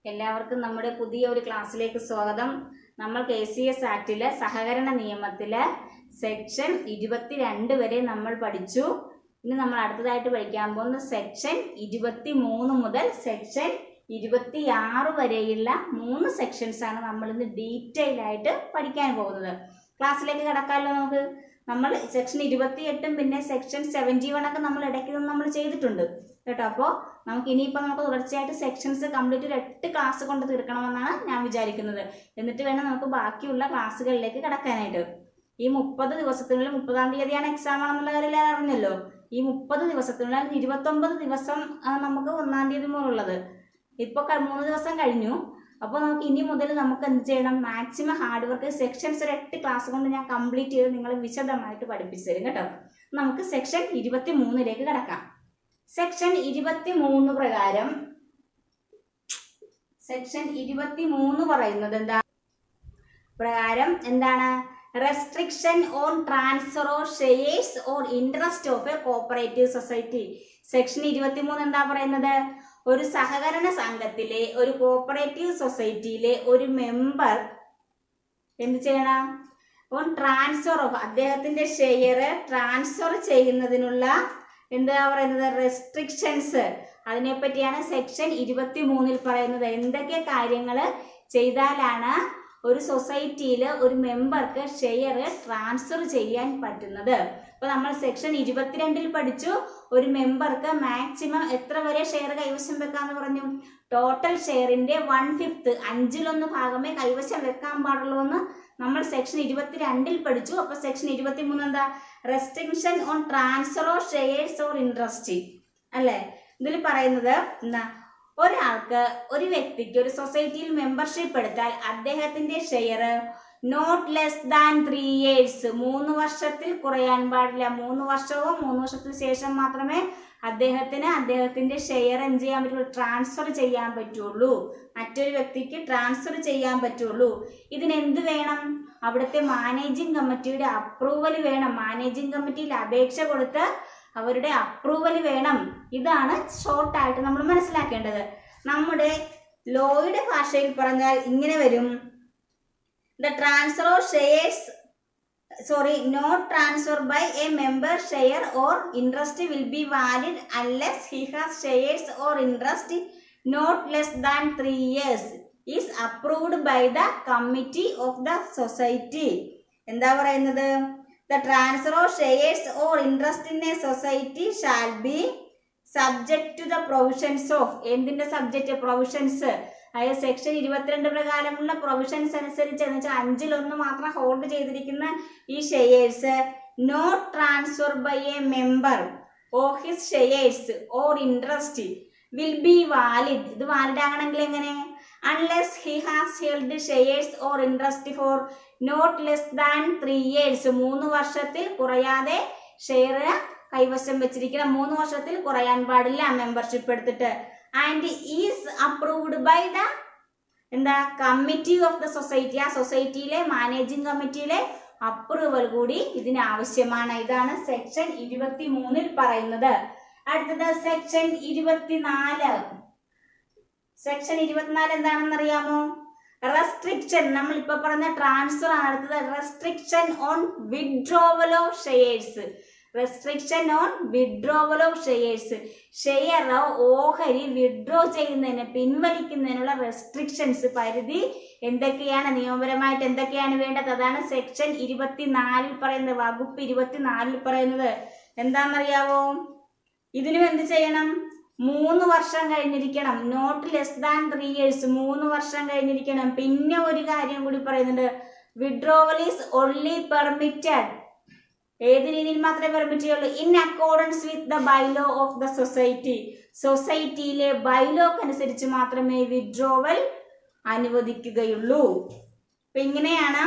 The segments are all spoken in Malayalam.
എല്ലാവർക്കും നമ്മുടെ പുതിയ ഒരു ക്ലാസ്സിലേക്ക് സ്വാഗതം നമ്മൾ കെ സി എസ് ആക്ടിലെ സഹകരണ നിയമത്തിലെ സെക്ഷൻ ഇരുപത്തിരണ്ട് വരെ നമ്മൾ പഠിച്ചു ഇനി നമ്മൾ അടുത്തതായിട്ട് പഠിക്കാൻ പോകുന്ന സെക്ഷൻ ഇരുപത്തി മൂന്ന് മുതൽ സെക്ഷൻ ഇരുപത്തി ആറ് വരെയുള്ള മൂന്ന് സെക്ഷൻസ് ആണ് നമ്മൾ ഇന്ന് ഡീറ്റെയിൽ ആയിട്ട് പഠിക്കാൻ പോകുന്നത് ക്ലാസ്സിലേക്ക് കിടക്കാമല്ലോ നമുക്ക് നമ്മൾ സെക്ഷൻ ഇരുപത്തിയെട്ടും പിന്നെ സെക്ഷൻ സെവൻറ്റി വൺ ഒക്കെ നമ്മൾ ഇടയ്ക്ക് നിന്ന് നമ്മൾ ചെയ്തിട്ടുണ്ട് കേട്ടോ അപ്പോൾ നമുക്ക് ഇനിയിപ്പോൾ നമുക്ക് തുടർച്ചയായിട്ട് സെക്ഷൻസ് കംപ്ലീറ്റ് ഒരു എട്ട് ക്ലാസ് കൊണ്ട് തീർക്കണമെന്നാണ് ഞാൻ വിചാരിക്കുന്നത് എന്നിട്ട് വേണം നമുക്ക് ബാക്കിയുള്ള ക്ലാസ്സുകളിലേക്ക് കിടക്കാനായിട്ട് ഈ മുപ്പത് ദിവസത്തിനുള്ളിൽ മുപ്പതാം തീയതിയാണ് എക്സാം ആണെന്നുള്ള കാര്യം എല്ലാവരും അറിഞ്ഞല്ലോ ഈ മുപ്പത് ദിവസത്തിനുള്ളിൽ ഇരുപത്തൊമ്പത് ദിവസം ആ, നമുക്ക് ഒന്നാം തീയതി മുതലുള്ളത് ഇപ്പോൾ മൂന്ന് ദിവസം കഴിഞ്ഞു അപ്പോൾ നമുക്ക് ഇനി മുതൽ നമുക്ക് എന്ത് ചെയ്യണം മാക്സിമം ഹാർഡ് വർക്ക് സെക്ഷൻസ് ഒരു എട്ട് ക്ലാസ് കൊണ്ട് ഞാൻ കംപ്ലീറ്റ് ചെയ്ത് നിങ്ങൾ വിശദമായിട്ട് പഠിപ്പിച്ചു തരും കേട്ടോ നമുക്ക് സെക്ഷൻ ഇരുപത്തി മൂന്നിലേക്ക് കിടക്കാം സെക്ഷൻ ഇരുപത്തി മൂന്ന് പ്രകാരം സെക്ഷൻ ഇരുപത്തി മൂന്ന് പറയുന്നത് എന്താ പ്രകാരം എന്താണ് restriction on transfer or shares or interest of a cooperative society section ഇരുപത്തി മൂന്ന് എന്താ പറയുന്നത് ഒരു സഹകരണ സംഘത്തിലെ ഒരു കോപ്പറേറ്റീവ് സൊസൈറ്റിയിലെ ഒരു മെമ്പർ എന്ത് ചെയ്യണം ഓൺ ട്രാൻസ്ഫർ ഓഫ് അദ്ദേഹത്തിന്റെ ഷെയർ ട്രാൻസ്ഫർ ചെയ്യുന്നതിനുള്ള എന്താ പറയുന്നത് റെസ്ട്രിക്ഷൻസ് അതിനെപ്പറ്റിയാണ് സെക്ഷൻ ഇരുപത്തി മൂന്നിൽ പറയുന്നത് എന്തൊക്കെ കാര്യങ്ങൾ ചെയ്താലാണ് ഒരു സൊസൈറ്റിയിൽ ഒരു മെമ്പർക്ക് ഷെയർ ട്രാൻസ്ഫർ ചെയ്യാൻ പറ്റുന്നത് അപ്പോൾ നമ്മൾ സെക്ഷൻ ഇരുപത്തിരണ്ടിൽ പഠിച്ചു ഒരു മെമ്പർക്ക് മാക്സിമം എത്ര വരെ ഷെയർ കൈവശം വെക്കാന്ന് പറഞ്ഞു ടോട്ടൽ ഷെയറിന്റെ വൺ ഫിഫ്ത്ത് അഞ്ചിലൊന്ന് ഭാഗമേ കൈവശം വെക്കാൻ പാടുള്ളൂ എന്ന് നമ്മൾ സെക്ഷൻ ഇരുപത്തിരണ്ടിൽ പഠിച്ചു അപ്പോൾ സെക്ഷൻ ഇരുപത്തി മൂന്ന് എന്താ restriction on transfer of shares or interest അല്ലേ ഇതിൽ പറയുന്നത് എന്താ ഒരാൾക്ക് ഒരു വ്യക്തിക്ക് ഒരു സൊസൈറ്റിയിൽ മെമ്പർഷിപ്പ് എടുത്താൽ അദ്ദേഹത്തിന്റെ share not less than three years മൂന്ന് വർഷത്തിൽ കുറയാൻ പാടില്ല മൂന്ന് വർഷവും മൂന്ന് വർഷത്തിന് ശേഷം മാത്രമേ അദ്ദേഹത്തിന് അദ്ദേഹത്തിന്റെ ഷെയർ എന്ത് ചെയ്യാൻ പറ്റുള്ളൂ ട്രാൻസ്ഫർ ചെയ്യാൻ പറ്റുള്ളൂ മറ്റൊരു വ്യക്തിക്ക് ട്രാൻസ്ഫർ ചെയ്യാൻ പറ്റുള്ളൂ ഇതിന് എന്ത് വേണം അവിടുത്തെ മാനേജിംഗ് കമ്മിറ്റിയുടെ അപ്രൂവൽ വേണം മാനേജിംഗ് കമ്മിറ്റിയിൽ അപേക്ഷ കൊടുത്ത് അവരുടെ അപ്രൂവൽ വേണം ഇതാണ് ഷോർട്ടായിട്ട് നമ്മൾ മനസ്സിലാക്കേണ്ടത് നമ്മുടെ ലോയുടെ ഭാഷയിൽ പറഞ്ഞാൽ ഇങ്ങനെ വരും the transfer of shares sorry not transfer by a member share or interest will be valid unless he has shares or interest not less than three years is approved by the committee of the society എന്താ പറയുന്നത് the transfer of shares or interest in a society shall be subject to the provisions of എന്തിന്റെ സബ്ജക്റ്റ് പ്രൊവിഷൻസ് അതായത് സെക്ഷൻ ഇരുപത്തിരണ്ട് പ്രകാരമുള്ള പ്രൊവിഷൻസ് അനുസരിച്ച് എന്ന് വെച്ചാൽ അഞ്ചിലൊന്ന് മാത്രം ഹോൾഡ് ചെയ്തിരിക്കുന്ന ഈ shares not transfer by a member or his shares or interest will be valid ഇത് വാലിഡ് ആകണമെങ്കിൽ എങ്ങനെ unless he has held shares or interest for not less than three years മൂന്ന് വർഷത്തിൽ കുറയാതെ ഷെയർ കൈവശം വെച്ചിരിക്കണം മൂന്ന് വർഷത്തിൽ കുറയാൻ പാടില്ല മെമ്പർഷിപ്പ് എടുത്തിട്ട് and is approved by the എന്താ കമ്മിറ്റി ഓഫ് ദ സൊസൈറ്റി ആ സൊസൈറ്റിയിലെ മാനേജിംഗ് കമ്മിറ്റിയിലെ അപ്രൂവൽ കൂടി ഇതിന് ആവശ്യമാണ് ഇതാണ് സെക്ഷൻ ഇരുപത്തി മൂന്നിൽ പറയുന്നത് അടുത്തത് സെക്ഷൻ ഇരുപത്തിനാല് സെക്ഷൻ ഇരുപത്തിനാല് എന്താണെന്ന് അറിയാമോ റെസ്ട്രിക്ഷൻ നമ്മൾ ഇപ്പൊ പറഞ്ഞ ട്രാൻസ്ഫർ ആണ് അടുത്തത് restriction on withdrawal of shares restriction on withdrawal of shares share ഓഹരി വിഡ്രോ ചെയ്യുന്നതിന് പിൻവലിക്കുന്നതിനുള്ള റെസ്ട്രിക്ഷൻസ് പരിധി എന്തൊക്കെയാണ് നിയമപരമായിട്ട് എന്തൊക്കെയാണ് വേണ്ടത് അതാണ് സെക്ഷൻ ഇരുപത്തിനാലിൽ പറയുന്നത് വകുപ്പ് ഇരുപത്തിനാലിൽ പറയുന്നത് എന്താണെന്നറിയാവോ ഇതിനും എന്ത് ചെയ്യണം മൂന്ന് വർഷം കഴിഞ്ഞിരിക്കണം not less than three years മൂന്ന് വർഷം കഴിഞ്ഞിരിക്കണം പിന്നെ ഒരു കാര്യം കൂടി പറയുന്നുണ്ട് വിഡ്രോവൽ ഈസ് ഓൺലി പെർമിറ്റഡ് ഏത് രീതിയിൽ മാത്രമേ പെർമിറ്റ് ചെയ്യുള്ളൂ in accordance with the bylaw of the society സൊസൈറ്റിയിലെ ബൈലോക്ക് അനുസരിച്ച് മാത്രമേ വിഡ്രോവൽ അനുവദിക്കുകയുള്ളൂ അപ്പൊ ഇങ്ങനെയാണ്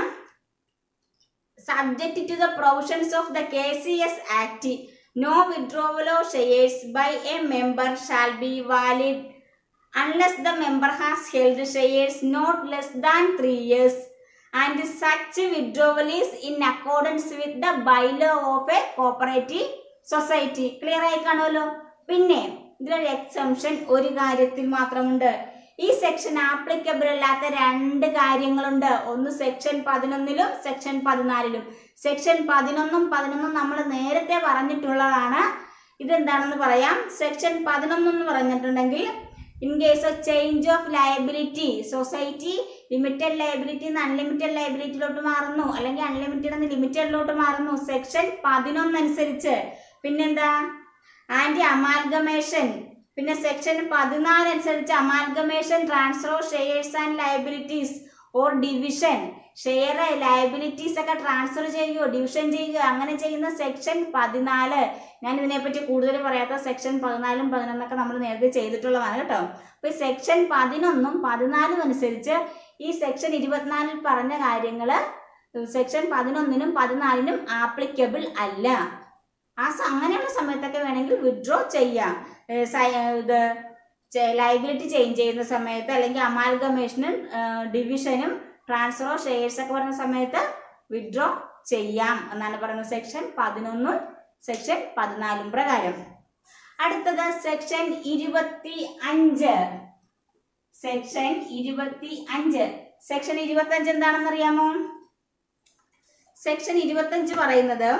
subject to the provisions of the K C S act no withdrawal of shares by a member shall be valid unless the member has held shares not less than three years and such withdrawal is in accordance with the bylaw of a cooperative society clear ആയി കാണുമല്ലോ പിന്നെ ഇതിലൊരു എക്സംഷൻ ഒരു കാര്യത്തിൽ മാത്രമുണ്ട് ഈ സെക്ഷൻ ആപ്ലിക്കബിൾ അല്ലാത്ത രണ്ട് കാര്യങ്ങളുണ്ട് ഒന്ന് സെക്ഷൻ പതിനൊന്നിലും സെക്ഷൻ പതിനാലിലും സെക്ഷൻ പതിനൊന്നും പതിനൊന്നും നമ്മൾ നേരത്തെ പറഞ്ഞിട്ടുള്ളതാണ് ഇതെന്താണെന്ന് പറയാം സെക്ഷൻ പതിനൊന്ന് എന്ന് പറഞ്ഞിട്ടുണ്ടെങ്കിൽ in case of change of liability society limited liability നിന്ന് അൺലിമിറ്റഡ് ലയബിലിറ്റിയിലോട്ട് മാറുന്നു അല്ലെങ്കിൽ അൺലിമിറ്റഡ് നിന്ന് ലിമിറ്റഡിലോട്ട് മാറുന്നു സെക്ഷൻ പതിനൊന്ന് അനുസരിച്ച് പിന്നെന്താ ആന്റി അമാൽഗമേഷൻ പിന്നെ സെക്ഷൻ പതിനാല് അനുസരിച്ച് amalgamation transfer of shares and liabilities or division share liabilities ഒക്കെ ട്രാൻസ്ഫർ ചെയ്യുകയോ ഡിവിഷൻ ചെയ്യുകയോ അങ്ങനെ ചെയ്യുന്ന സെക്ഷൻ പതിനാല് ഞാൻ ഇതിനെപ്പറ്റി കൂടുതൽ പറയാത്ത സെക്ഷൻ പതിനാലും പതിനൊന്നൊക്കെ നമ്മൾ നേരത്തെ ചെയ്തിട്ടുള്ളതാണ് കേട്ടോ അപ്പൊ ഈ സെക്ഷൻ പതിനൊന്നും പതിനാലും അനുസരിച്ച് ഈ സെക്ഷൻ ഇരുപത്തിനാലിൽ പറഞ്ഞ കാര്യങ്ങൾ സെക്ഷൻ പതിനൊന്നിനും പതിനാലിനും ആപ്ലിക്കബിൾ അല്ല ആ സ- അങ്ങനെയുള്ള സമയത്തൊക്കെ വേണമെങ്കിൽ വിഡ്രോ ചെയ്യാം ഏ, സൈ- ഏ, ഇത് ലൈബിലിറ്റി ചേഞ്ച് ചെയ്യുന്ന സമയത്ത് അല്ലെങ്കിൽ അമാൽഗമേഷനും ഡിവിഷനും ട്രാൻസ്ഫർ ഓഫ് ഷെയർസ് ഒക്കെ പറയുന്ന സമയത്ത് വിഡ്രോ ചെയ്യാം എന്നാണ് പറയുന്നത് സെക്ഷൻ പതിനൊന്നും സെക്ഷൻ പതിനാലും പ്രകാരം അടുത്തത് സെക്ഷൻ ഇരുപത്തി അഞ്ച് സെക്ഷൻ ഇരുപത്തി അഞ്ച് സെക്ഷൻ ഇരുപത്തി അഞ്ച് എന്താണെന്ന് അറിയാമോ സെക്ഷൻ ഇരുപത്തി അഞ്ച് പറയുന്നത്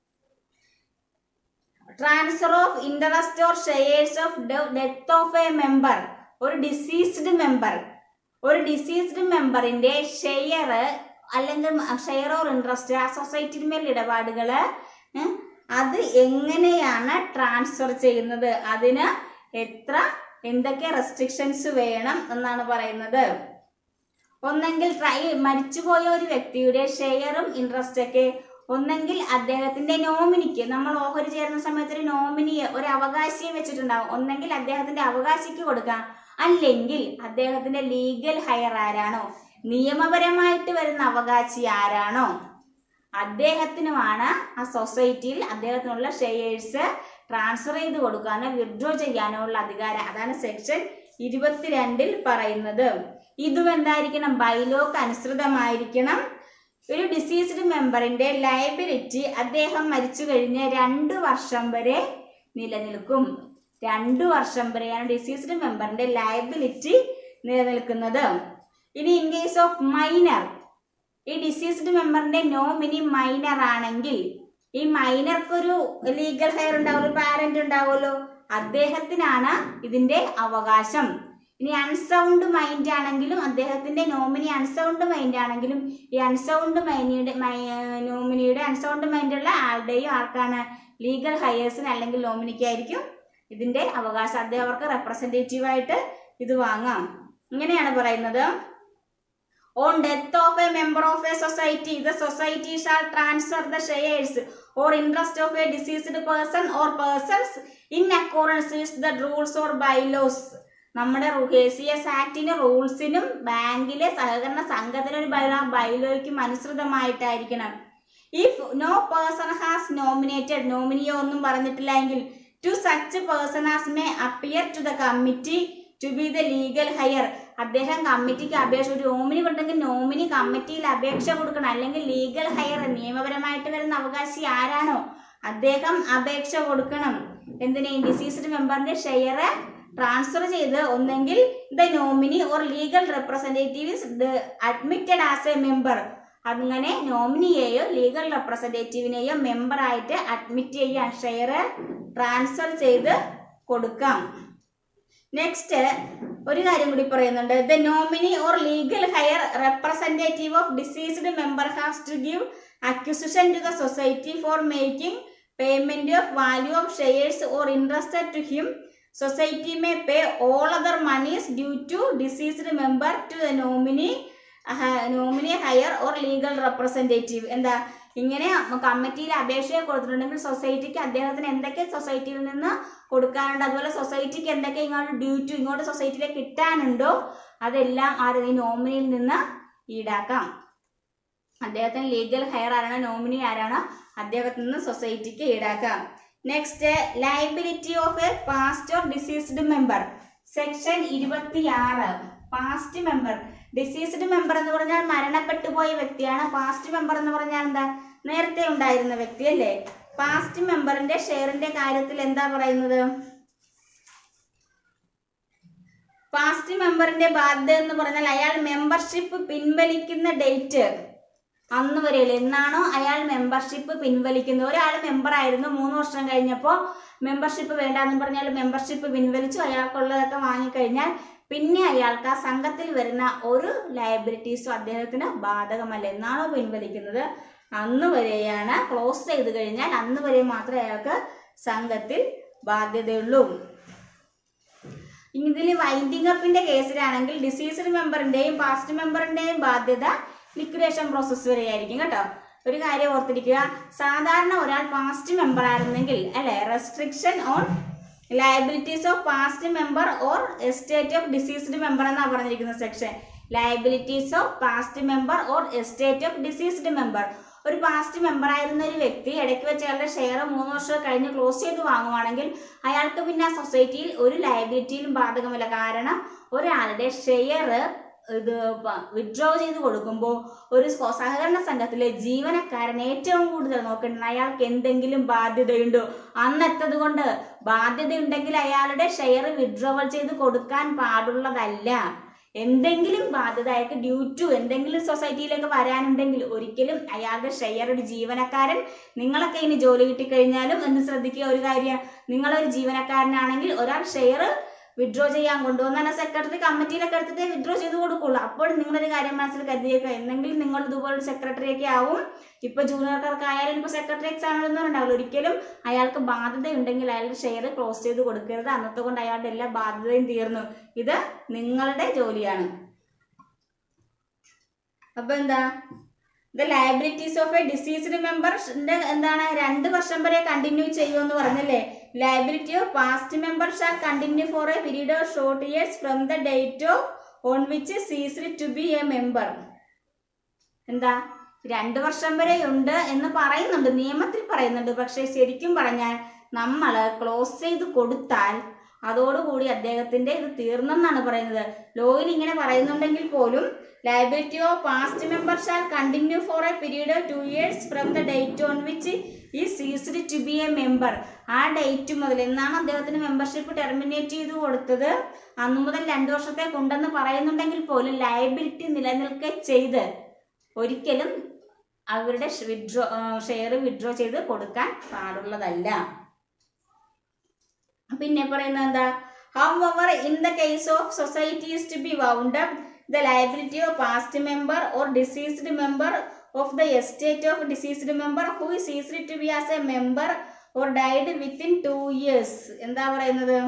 transfer of interest or shares of death of a member ഒരു ഡിസീസ്ഡ് മെമ്പർ ഒരു ഡിസീസ്ഡ് മെമ്പറിന്റെ ഷെയർ അല്ലെങ്കിൽ ഷെയർ ഓർ ഇൻട്രസ്റ്റ് ആ സൊസൈറ്റിന്മേൽ ഇടപാടുകൾ അത് എങ്ങനെയാണ് ട്രാൻസ്ഫർ ചെയ്യുന്നത് അതിന് എത്ര എന്തൊക്കെ റെസ്ട്രിക്ഷൻസ് വേണം എന്നാണ് പറയുന്നത് ഒന്നെങ്കിൽ ട്രൈ മരിച്ചുപോയ ഒരു വ്യക്തിയുടെ ഷെയറും ഇൻട്രസ്റ്റ് ഒക്കെ ഒന്നെങ്കിൽ അദ്ദേഹത്തിന്റെ നോമിനിക്ക് നമ്മൾ ഓഹരി ചേരുന്ന സമയത്ത് ഒരു നോമിനിയെ ഒരു അവകാശിയെ വെച്ചിട്ടുണ്ടാവും ഒന്നെങ്കിൽ അദ്ദേഹത്തിന്റെ അവകാശിക്ക് കൊടുക്കാം അല്ലെങ്കിൽ അദ്ദേഹത്തിന്റെ ലീഗൽ ഹയർ ആരാണോ നിയമപരമായിട്ട് വരുന്ന അവകാശി ആരാണോ അദ്ദേഹത്തിനുമാണ് ആ സൊസൈറ്റിയിൽ അദ്ദേഹത്തിനുള്ള ഷെയർസ് ട്രാൻസ്ഫർ ചെയ്ത് കൊടുക്കാനോ വിഡ്രോ ചെയ്യാനോ ഉള്ള അധികാരം അതാണ് സെക്ഷൻ ഇരുപത്തിരണ്ടിൽ പറയുന്നത് ഇതും എന്തായിരിക്കണം ബൈലോക്ക് അനുസൃതമായിരിക്കണം ഒരു ഡിസീസ്ഡ് മെമ്പറിന്റെ ലയബിലിറ്റി അദ്ദേഹം മരിച്ചു കഴിഞ്ഞ് രണ്ട് വർഷം വരെ നിലനിൽക്കും രണ്ട് വർഷം വരെയാണ് ഡിസീസ്ഡ് മെമ്പറിന്റെ ലയബിലിറ്റി നിലനിൽക്കുന്നത് ഇനി ഇൻ കേസ് ഓഫ് മൈനർ ഈ ഡിസീസ്ഡ് മെമ്പറിന്റെ നോമിനി മൈനർ ആണെങ്കിൽ ഈ മൈനർക്കൊരു ലീഗൽ ഹെയർ ഉണ്ടാവും ഒരു പാരന്റ് ഉണ്ടാവുമല്ലോ അദ്ദേഹത്തിനാണ് ഇതിന്റെ അവകാശം ഇനി അൺസൗണ്ട് മൈൻഡ് ആണെങ്കിലും അദ്ദേഹത്തിന്റെ നോമിനി അൺസൗണ്ട് മൈൻഡ് ആണെങ്കിലും ഈ അൺസൗണ്ട് മൈനിയുടെ നോമിനിയുടെ അൺസൗണ്ട് മൈൻഡുള്ള ആളുടെയും ആർക്കാണ് ലീഗൽ ഹയേഴ്സിന് അല്ലെങ്കിൽ നോമിനിക്കായിരിക്കും ഇതിന്റെ അവകാശം അദ്ദേഹം അവർക്ക് റെപ്രസെന്റേറ്റീവ് ആയിട്ട് ഇത് വാങ്ങാം ഇങ്ങനെയാണ് പറയുന്നത് on death of a member of a society the society shall transfer the shares or interest of a deceased person or persons in accordance with the rules or bylaws നമ്മുടെ കെ സി എസ് ആക്ടിന് റൂൾസിനും ബാങ്കിലെ സഹകരണ സംഘത്തിന് ഒരു ബൈലോ ബൈലോയ്ക്കും അനുസൃതമായിട്ടായിരിക്കണം if no person has nominated നോമിനിയോ ഒന്നും പറഞ്ഞിട്ടില്ല എങ്കിൽ to such person has may appear to the committee to be the legal heir അദ്ദേഹം കമ്മിറ്റിക്ക് അപേക്ഷ ഒരു നോമിനി ഉണ്ടെങ്കിൽ നോമിനി കമ്മിറ്റിയിൽ അപേക്ഷ കൊടുക്കണം അല്ലെങ്കിൽ ലീഗൽ ഹയർ നിയമപരമായിട്ട് വരുന്ന അവകാശി ആരാണോ അദ്ദേഹം അപേക്ഷ കൊടുക്കണം എന്തിനാ ഡിസീസ്ഡ് മെമ്പറിന്റെ ഷെയർ ട്രാൻസ്ഫർ ചെയ്ത് ഒന്നെങ്കിൽ the nominee or legal representative admitted as a member അങ്ങനെ നോമിനിയെയോ ലീഗൽ റെപ്രസെൻറ്റേറ്റീവിനെയോ മെമ്പറായിട്ട് അഡ്മിറ്റ് ചെയ്യാൻ ഷെയർ ട്രാൻസ്ഫർ ചെയ്ത് കൊടുക്കാം നെക്സ്റ്റ് ഒരു കാര്യം കൂടി പറയുന്നുണ്ട് the nominee or legal heir representative of deceased member has to give acquisition to the society for making payment of value of shares or interested to him society may pay all other monies due to deceased member to the nominee nominee higher or legal representative എന്താ ഇങ്ങനെ കമ്മിറ്റിയിൽ അപേക്ഷ കൊടുത്തിട്ടുണ്ടെങ്കിൽ സൊസൈറ്റിക്ക് അദ്ദേഹത്തിന് എന്തൊക്കെ സൊസൈറ്റിയിൽ നിന്ന് കൊടുക്കാനുണ്ട് അതുപോലെ സൊസൈറ്റിക്ക് എന്തൊക്കെ ഇങ്ങോട്ട് ഡ്യൂ ടു ഇങ്ങോട്ട് സൊസൈറ്റിയിലേക്ക് കിട്ടാനുണ്ടോ അതെല്ലാം ആര് ഈ നോമിനിയിൽ നിന്ന് ഈടാക്കാം അദ്ദേഹത്തിന് ലീഗൽ ഹയർ ആരാണോ നോമിനി ആരാണോ അദ്ദേഹത്തിൽ നിന്ന് സൊസൈറ്റിക്ക് ഈടാക്കാം next liability of a past or deceased member section ഇരുപത്തിയാറ് പാസ്റ്റ് മെമ്പർ ഡിസീസ്ഡ് മെമ്പർ എന്ന് പറഞ്ഞാൽ മരണപ്പെട്ടു പോയ വ്യക്തിയാണ് പാസ്റ്റ് മെമ്പർ എന്ന് പറഞ്ഞാൽ എന്താ നേരത്തെ ഉണ്ടായിരുന്ന വ്യക്തി അല്ലേ പാസ്റ്റ് മെമ്പറിന്റെ ഷെയറിന്റെ കാര്യത്തിൽ എന്താ പറയുന്നത് പാസ്റ്റ് മെമ്പറിന്റെ ബാധ്യത എന്ന് പറഞ്ഞാൽ അയാൾ മെമ്പർഷിപ്പ് പിൻവലിക്കുന്ന ഡേറ്റ് അന്ന് വരെയുള്ള എന്നാണോ അയാൾ മെമ്പർഷിപ്പ് പിൻവലിക്കുന്നത് ഒരാൾ മെമ്പർ ആയിരുന്നു മൂന്ന് വർഷം കഴിഞ്ഞപ്പോൾ മെമ്പർഷിപ്പ് വേണ്ടാന്ന് പറഞ്ഞാൽ മെമ്പർഷിപ്പ് പിൻവലിച്ചു അയാൾക്കുള്ളതൊക്കെ വാങ്ങിക്കഴിഞ്ഞാൽ പിന്നെ അയാൾക്ക് ആ സംഘത്തിൽ വരുന്ന ഒരു ലയബിലിറ്റീസും അദ്ദേഹത്തിന് ബാധകമല്ല എന്നാണോ പിൻവലിക്കുന്നത് അന്ന് വരെയാണ് ക്ലോസ് ചെയ്ത് കഴിഞ്ഞാൽ അന്ന് വരെ മാത്രമേ അയാൾക്ക് സംഘത്തിൽ ബാധ്യതയുള്ളൂ ഇതിൽ വൈൻഡിങ് അപ്പിന്റെ കേസിലാണെങ്കിൽ ഡിസീസ്ഡ് മെമ്പറിന്റെയും പാസ്റ്റ് മെമ്പറിന്റെയും ബാധ്യത ലിക്വിഡേഷൻ പ്രോസസ്സ് വരെ ആയിരിക്കും കേട്ടോ ഒരു കാര്യം ഓർത്തിരിക്കുക സാധാരണ ഒരാൾ പാസ്റ്റ് മെമ്പർ ആയിരുന്നെങ്കിൽ അല്ലെ restriction on liabilities of past member or estate of deceased member എന്നാണ് പറഞ്ഞിരിക്കുന്ന section liabilities of past member or estate of deceased member ഒരു പാസ്റ്റ് മെമ്പർ ആയിരുന്ന ഒരു വ്യക്തി ഇടയ്ക്ക് വെച്ച് അയാളുടെ ഷെയർ മൂന്ന് വർഷം കഴിഞ്ഞ് ക്ലോസ് ചെയ്ത് വാങ്ങുവാണെങ്കിൽ അയാൾക്ക് പിന്നെ ആ സൊസൈറ്റിയിൽ ഒരു ലയബിലിറ്റിയിലും ബാധകമല്ല കാരണം ഒരാളുടെ ഷെയർ ഇത് വിഡ്രോ ചെയ്ത് കൊടുക്കുമ്പോൾ ഒരു സ്വ- സഹകരണ സംഘത്തിലെ ജീവനക്കാരൻ ഏറ്റവും കൂടുതൽ നോക്കേണ്ടത് അയാൾക്ക് എന്തെങ്കിലും ബാധ്യതയുണ്ടോ അന്നെത്തത് കൊണ്ട് ബാധ്യതയുണ്ടെങ്കിൽ അയാളുടെ ഷെയർ വിഡ്രോവൽ ചെയ്ത് കൊടുക്കാൻ പാടുള്ളതല്ല എന്തെങ്കിലും ബാധ്യത അയാൾക്ക് ഡ്യൂ ടു എന്തെങ്കിലും സൊസൈറ്റിയിലേക്ക് വരാനുണ്ടെങ്കിൽ ഒരിക്കലും അയാളുടെ ഷെയർ ഒരു ജീവനക്കാരൻ നിങ്ങളൊക്കെ ഇനി ജോലി കിട്ടിക്കഴിഞ്ഞാലും എന്ത് ശ്രദ്ധിക്കുക ഒരു കാര്യം നിങ്ങളൊരു ജീവനക്കാരനാണെങ്കിൽ ഒരാൾ ഷെയർ വിഡ്രോ ചെയ്യാൻ കൊണ്ടുവന്നാൽ സെക്രട്ടറി കമ്മിറ്റിയിലൊക്കെ എടുത്തിട്ട് വിഡ്രോ ചെയ്ത് കൊടുക്കുള്ളൂ അപ്പോൾ നിങ്ങളൊരു കാര്യം മനസ്സിൽ കരുതിയേക്കുക എന്നെങ്കിലും നിങ്ങൾ ഇതുപോലെ സെക്രട്ടറി ഒക്കെ ആവും ഇപ്പൊ ജൂനിയർക്കാർക്കായാലും ഇപ്പൊ സെക്രട്ടറി എക്സാം എഴുതുന്നവരുണ്ടാവില്ല ഒരിക്കലും അയാൾക്ക് ബാധ്യതയുണ്ടെങ്കിൽ അയാളുടെ ഷെയർ ക്ലോസ് ചെയ്ത് കൊടുക്കരുത് അന്നത്തെ കൊണ്ട് അയാളുടെ എല്ലാ ബാധ്യതയും തീർന്നു ഇത് നിങ്ങളുടെ ജോലിയാണ് അപ്പൊ എന്താ the liabilities of a deceased മെമ്പറിന്റെ എന്താണ് രണ്ട് വർഷം വരെ കണ്ടിന്യൂ ചെയ്യുമെന്ന് പറഞ്ഞല്ലേ liability of past member shall continue for a period of short years from the date of on which ceased to be a member എന്താ രണ്ട് വർഷം വരെ ഉണ്ട് എന്ന് പറയുന്നുണ്ട് നിയമത്തിൽ പറയുന്നുണ്ട് പക്ഷെ ശരിക്കും പറഞ്ഞാൽ നമ്മൾ ക്ലോസ് ചെയ്ത് കൊടുത്താൽ അതോടുകൂടി അദ്ദേഹത്തിന്റെ ഇത് തീർന്നെന്നാണ് പറയുന്നത് ലോയിൽ ഇങ്ങനെ പറയുന്നുണ്ടെങ്കിൽ പോലും liability of past member shall continue for a period of two years from the date on which ഈ ceased to be a member ആ ഡേറ്റ് മുതൽ എന്നാണ് അദ്ദേഹത്തിന് മെമ്പർഷിപ്പ് ടെർമിനേറ്റ് ചെയ്ത് കൊടുത്തത് അന്നു മുതൽ രണ്ടു വർഷത്തേക്ക് ഉണ്ടെന്ന് പറയുന്നുണ്ടെങ്കിൽ പോലും ലയബിലിറ്റി നിലനിൽക്കെ ചെയ്ത് ഒരിക്കലും അവരുടെ വിഡ്രോ ഷെയർ വിഡ്രോ ചെയ്ത് കൊടുക്കാൻ പാടുള്ളതല്ല പിന്നെ പറയുന്നത് എന്താ ഹൗ അവർ in the case of societies to be wound up the liability of past member or deceased member of the estate of deceased member who is easily to be as a member or died within two years എന്താ പറയുന്നത്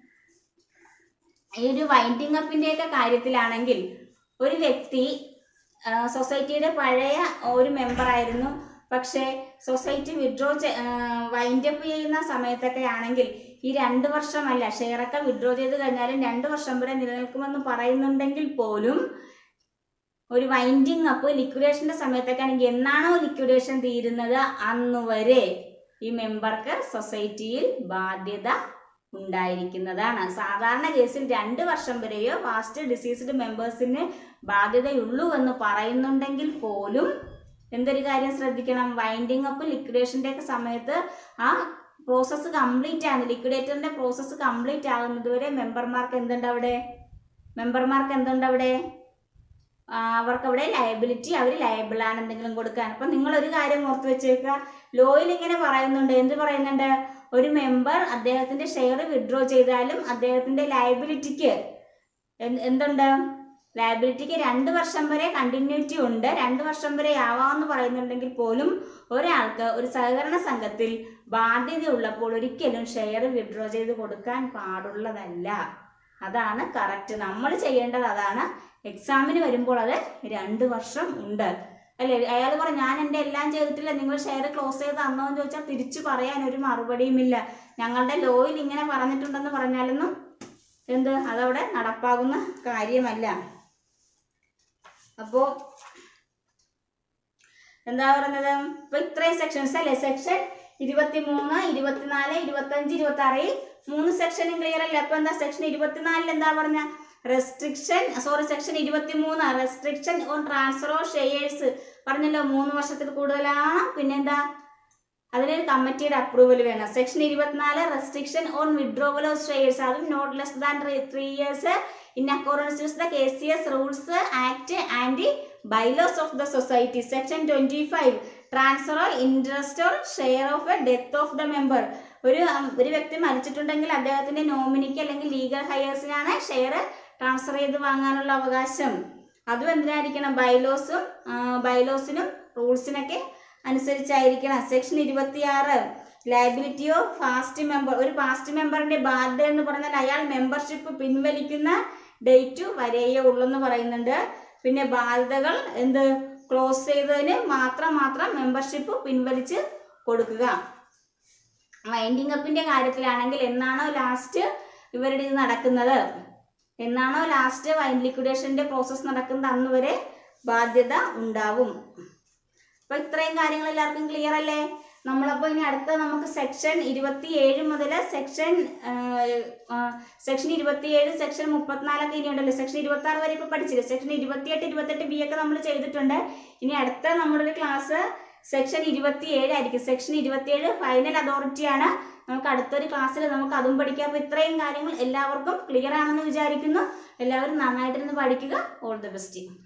ഈ ഒരു വൈൻഡിങ് അപ്പിന്റെ ഒക്കെ കാര്യത്തിലാണെങ്കിൽ ഒരു വ്യക്തി ആ, സൊസൈറ്റിയുടെ പഴയ ഒരു മെമ്പർ ആയിരുന്നു പക്ഷേ സൊസൈറ്റി വിഡ്രോ വൈൻഡ് അപ്പ് ചെയ്യുന്ന സമയത്തൊക്കെ ആണെങ്കിൽ ഈ രണ്ട് വർഷമല്ല ഷെയറൊക്കെ വിഡ്രോ ചെയ്ത് കഴിഞ്ഞാലും രണ്ട് വർഷം വരെ നിലനിൽക്കുമെന്ന് പറയുന്നുണ്ടെങ്കിൽ പോലും ഒരു വൈൻഡിങ് അപ്പ് ലിക്വിഡേഷന്റെ സമയത്തൊക്കെ ആണെങ്കിൽ എന്നാണോ ലിക്വിഡേഷൻ തീരുന്നത് അന്ന് വരെ ഈ മെമ്പർക്ക് സൊസൈറ്റിയിൽ ബാധ്യത ഉണ്ടായിരിക്കുന്നതാണ് സാധാരണ കേസിൽ രണ്ട് വർഷം വരെയോ പാസ്റ്റ് ഡിസീസ്ഡ് മെമ്പേഴ്സിന് ബാധ്യതയുള്ളൂ എന്ന് പറയുന്നുണ്ടെങ്കിൽ പോലും എന്തൊരു കാര്യം ശ്രദ്ധിക്കണം വൈൻഡിങ് അപ്പ് ലിക്വിഡേഷന്റെ ഒക്കെ സമയത്ത് ആ പ്രോസസ്സ് കംപ്ലീറ്റ് ആണ് ലിക്വിഡേറ്ററിന്റെ പ്രോസസ്സ് കംപ്ലീറ്റ് ആകുന്നത് വരെ മെമ്പർമാർക്ക് എന്തുണ്ട് അവിടെ മെമ്പർമാർക്ക് എന്തുണ്ട് അവിടെ ആ, അവർക്ക് അവിടെ ലയബിലിറ്റി അവർ ലയബിൾ ആണ് എന്തെങ്കിലും കൊടുക്കാൻ അപ്പം നിങ്ങൾ ഒരു കാര്യം ഓർത്ത് വെച്ചേക്കുക ലോയിൽ ഇങ്ങനെ പറയുന്നുണ്ട് എന്ത് പറയുന്നുണ്ട് ഒരു മെമ്പർ അദ്ദേഹത്തിന്റെ ഷെയർ വിഡ്രോ ചെയ്താലും അദ്ദേഹത്തിന്റെ ലയബിലിറ്റിക്ക് എന്തുണ്ട് ലയബിലിറ്റിക്ക് രണ്ട് വർഷം വരെ കണ്ടിന്യൂറ്റി ഉണ്ട് രണ്ട് വർഷം വരെ ആവാമെന്ന് പറയുന്നുണ്ടെങ്കിൽ പോലും ഒരാൾക്ക് ഒരു സഹകരണ സംഘത്തിൽ ബാധ്യതയുള്ളപ്പോൾ ഒരിക്കലും ഷെയർ വിഡ്രോ ചെയ്ത് കൊടുക്കാൻ പാടുള്ളതല്ല അതാണ് കറക്റ്റ് നമ്മൾ ചെയ്യേണ്ടത് അതാണ് എക്സാമിന് വരുമ്പോൾ അത് രണ്ട് വർഷം ഉണ്ട് അല്ലേ അയാൾ പറഞ്ഞു ഞാൻ എൻ്റെ എല്ലാം ചെയ്തിട്ടില്ല നിങ്ങൾ ഷെയർ ക്ലോസ് ചെയ്ത് തന്നോ എന്ന് ചോദിച്ചാൽ തിരിച്ചു പറയാൻ ഒരു മറുപടിയുമില്ല ഞങ്ങളുടെ ലോയിൽ ഇങ്ങനെ പറഞ്ഞിട്ടുണ്ടെന്ന് പറഞ്ഞാലൊന്നും എന്ത് അതവിടെ നടപ്പാകുന്ന കാര്യമല്ല അപ്പോ എന്താ പറഞ്ഞത് ഇപ്പൊ ഇത്രയും സെക്ഷൻസ് അല്ലേ സെക്ഷൻ ഇരുപത്തിമൂന്ന് ഇരുപത്തിനാല് ഇരുപത്തഞ്ച് ഇരുപത്തി ആറ് ഈ മൂന്ന് സെക്ഷനും ക്ലിയർ അല്ലേ അപ്പൊ എന്താ സെക്ഷൻ ഇരുപത്തിനാലിൽ എന്താ പറഞ്ഞ റെസ്ട്രിക്ഷൻ സോറി സെക്ഷൻ ഇരുപത്തിമൂന്ന് restriction on transfer of shares പറഞ്ഞല്ലോ മൂന്ന് വർഷത്തിൽ കൂടുതലാണ് പിന്നെന്താ അതിനൊരു കമ്മിറ്റിയുടെ അപ്രൂവൽ വേണം സെക്ഷൻ ഇരുപത്തിനാല് restriction on withdrawal of shares അതും not less than three years in accordance with the K C S rules act and bylaws of the society section twenty five transfer interest or share of a death of the member ഒരു ഉം, ഒരു വ്യക്തി മരിച്ചിട്ടുണ്ടെങ്കിൽ അദ്ദേഹത്തിന്റെ നോമിനിക്ക് അല്ലെങ്കിൽ ലീഗൽ ഹയേഴ്സിനാണ് ഷെയർ ട്രാൻസ്ഫർ ചെയ്ത് വാങ്ങാനുള്ള അവകാശം അതും എന്തിനായിരിക്കണം ബൈലോസും ബൈലോസിനും റൂൾസിനൊക്കെ അനുസരിച്ചായിരിക്കണം സെക്ഷൻ ഇരുപത്തിയാറ് ലയബിലിറ്റി ഓഫ് ഫാസ്റ്റ് മെമ്പർ ഒരു ഫാസ്റ്റ് മെമ്പറിന്റെ ബാധ്യത എന്ന് പറഞ്ഞാൽ അയാൾ മെമ്പർഷിപ്പ് പിൻവലിക്കുന്ന ഡേറ്റ് വരെയേ ഉള്ളൂ എന്ന് പറയുന്നുണ്ട് പിന്നെ ബാധ്യതകൾ എന്ത് ക്ലോസ് ചെയ്തതിന് മാത്രം മാത്രം മെമ്പർഷിപ്പ് പിൻവലിച്ച് കൊടുക്കുക വൈൻഡിങ് അപ്പിന്റെ കാര്യത്തിലാണെങ്കിൽ എന്നാണോ ലാസ്റ്റ് ഇവരുടെ ഇത് നടക്കുന്നത് എന്നാണോ ലാസ്റ്റ് വൈൻഡ് ലിക്വിഡേഷന്റെ പ്രോസസ്സ് നടക്കുന്നത് അന്ന് വരെ ബാധ്യത ഉണ്ടാവും അപ്പൊ ഇത്രയും കാര്യങ്ങൾ എല്ലാവർക്കും ക്ലിയർ അല്ലേ നമ്മളപ്പോൾ ഇനി അടുത്ത നമുക്ക് സെക്ഷൻ ഇരുപത്തി ഏഴ് മുതൽ സെക്ഷൻ സെക്ഷൻ ഇരുപത്തിയേഴ് സെക്ഷൻ മുപ്പത്തിനാലൊക്കെ ഇനി ഉണ്ടല്ലോ സെക്ഷൻ ഇരുപത്തി ആറ് വരെ ഇപ്പൊ പഠിച്ചില്ലേ സെക്ഷൻ ഇരുപത്തിയെട്ട് ഇരുപത്തെട്ട് ബി ഒക്കെ നമ്മൾ ചെയ്തിട്ടുണ്ട് ഇനി അടുത്ത നമ്മുടെ ഒരു ക്ലാസ് സെക്ഷൻ ഇരുപത്തിയേഴ് ആയിരിക്കും സെക്ഷൻ ഇരുപത്തിയേഴ് ഫൈനൽ അതോറിറ്റിയാണ് നമുക്ക് അടുത്തൊരു ക്ലാസ്സിൽ നമുക്ക് അതും പഠിക്കാം അപ്പോൾ ഇത്രയും കാര്യങ്ങൾ എല്ലാവർക്കും ക്ലിയർ ആണെന്ന് വിചാരിക്കുന്നു എല്ലാവരും നന്നായിട്ടിരുന്ന് പഠിക്കുക ഓൾ ദി ബെസ്റ്റ്